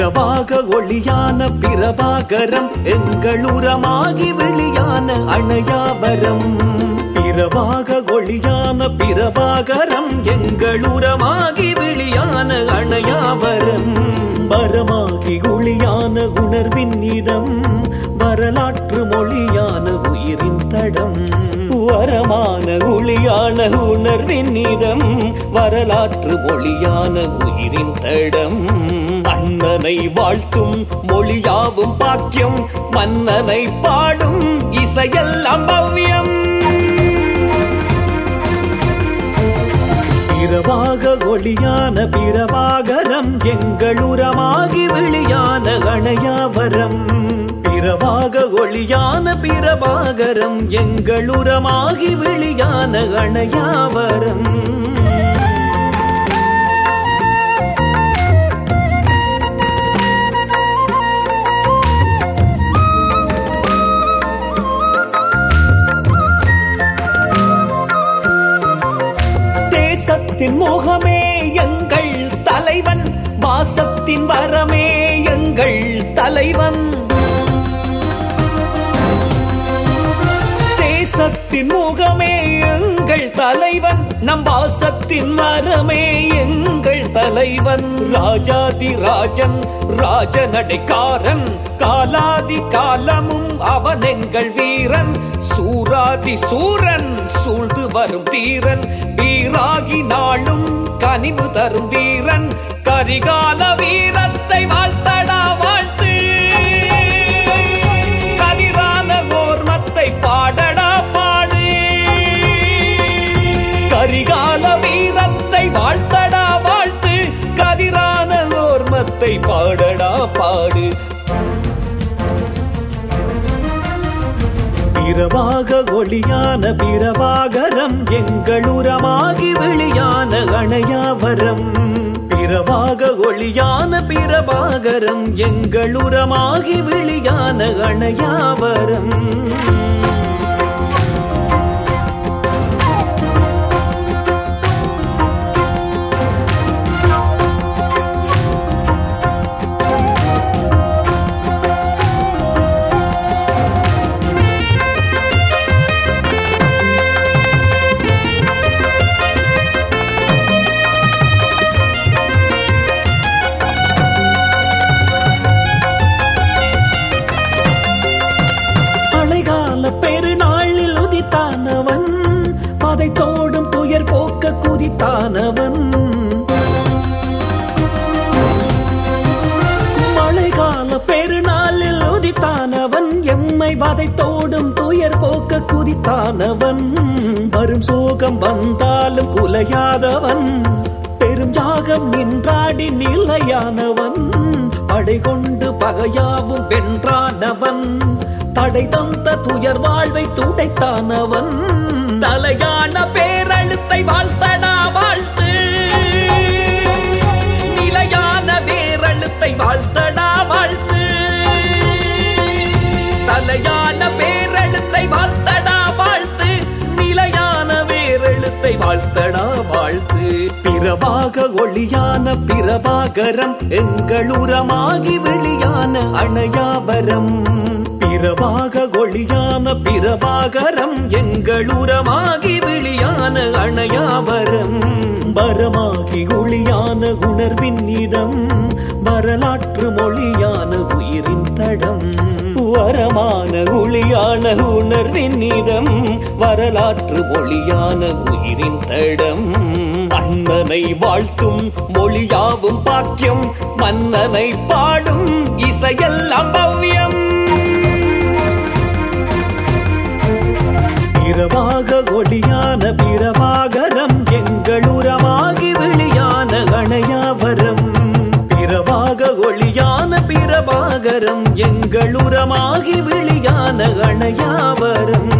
பிறவாக ஒளியான பிரபாகரம் எங்களுரமாகி வெளியான அணையாவரம் பிறவாக ஒளியான பிரபாகரம் எங்களுரமாகி வெளியான அணையாவரம் வரமாகி ஒளியான உணர்வின் இதம் வரலாற்று மொழியான உயிரின் தடம் வரமான ஒளியான உணர்வின் இதம் வரலாற்று மொழியான உயிரின் தடம் அண்ணனை வாழ்த்தும் மொழியாவும் பாக்கியம் மன்னனை பாடும் இசையெல்லாம் பவ்யம் பிறவாக ஒளியான பிறவாகரம் எங்களுரமாகி வெளியான அணையாவரம் பிறவாக ஒளியான பிறவாகரம் எங்களுரமாகி வெளியான அணையாவரம் தேசத்தின் முகமே எங்கள் தலைவன் வாசத்தின் வரமே எங்கள் தலைவன் தேசத்தின் முகமே எங்கள் தலைவன் நம் வாசத்தின் மரமே எங்கள் தலைவன் ராஜாதி ராஜன் ராஜநடைக்காரன் காலாதி காலமும் அவன் எங்கள் வீரன் சூராதி சூரன் சூழ்ந்து வரும் தீரன் வீராகி நாளும் கனிவு தரும் வீரன் கரிகால வீரத்தை வாழ்த்தடா வாழ்த்து கதிரான ஓர்மத்தை பாடடா பாடு கரிகால வீரத்தை வாழ்த்தடா வாழ்த்து கதிரான ஓர்மத்தை பாடடா பாடு பிறவாக ஒளியான பிறவாகரம் எங்களுரமாகி வெளியான அணையாவரம் பிறவாக ஒளியான பிறவாகரம் எங்களுரமாகி வெளியான அணையாவரம் அலைகால பெருநாளில் உதித்தானவன் பதை தோடும் துயர் போக்க குதித்தானவன் மழைகால பெருநாளில் உதித்தானவன் எம்மை வதை தோடும் துயர் போக்க குதித்தானவன் வரும் சோகம் வந்தாலும் குலையாதவன் பெரும் ஜாகம் நின்றாடி நிலையானவன் படை கொண்டு பகையாவும் வென்றானவன் தடை தந்த துயர் வாழ்வை துடைத்தானவன் தலையான பேரழுத்தை வாழ்த்தடா வாழ்த்து நிலையான வேரழுத்தை வாழ்த்தடா வாழ்த்து தலையான பேரெழுத்தை வாழ்த்தடா வாழ்த்து நிலையான வேரெழுத்தை வாழ்த்தடா வாழ்த்து பிறவாக ஒளியான பிறவாகரம் எங்களுரமாகி வெளியான அணையாவரம் பிறவாக ஒளியான பிறவாகரம் எங்களுரமாகி வெளியான அணையாவரம் வரமாகி ஒளியான உணர்வின் இதம் வரலாற்று மொழியான உயிரின் தடம் வரமான ஒளியான உணர்வின் இதம் வரலாற்று மொழியான உயிரின் தடம் அண்ணனை வாழ்த்தும் மொழியாவும் பாக்கியம் மன்னனை பாடும் இசையெல்லாம் பவ்யம் பிறவாக ஒளியான பிறவாகரம் எங்களுரமாகி வெளியான அணையாவரம் பிறவாக ஒளியான பிறவாகரம் எங்களுரமாகி வெளியான அணையாவரம்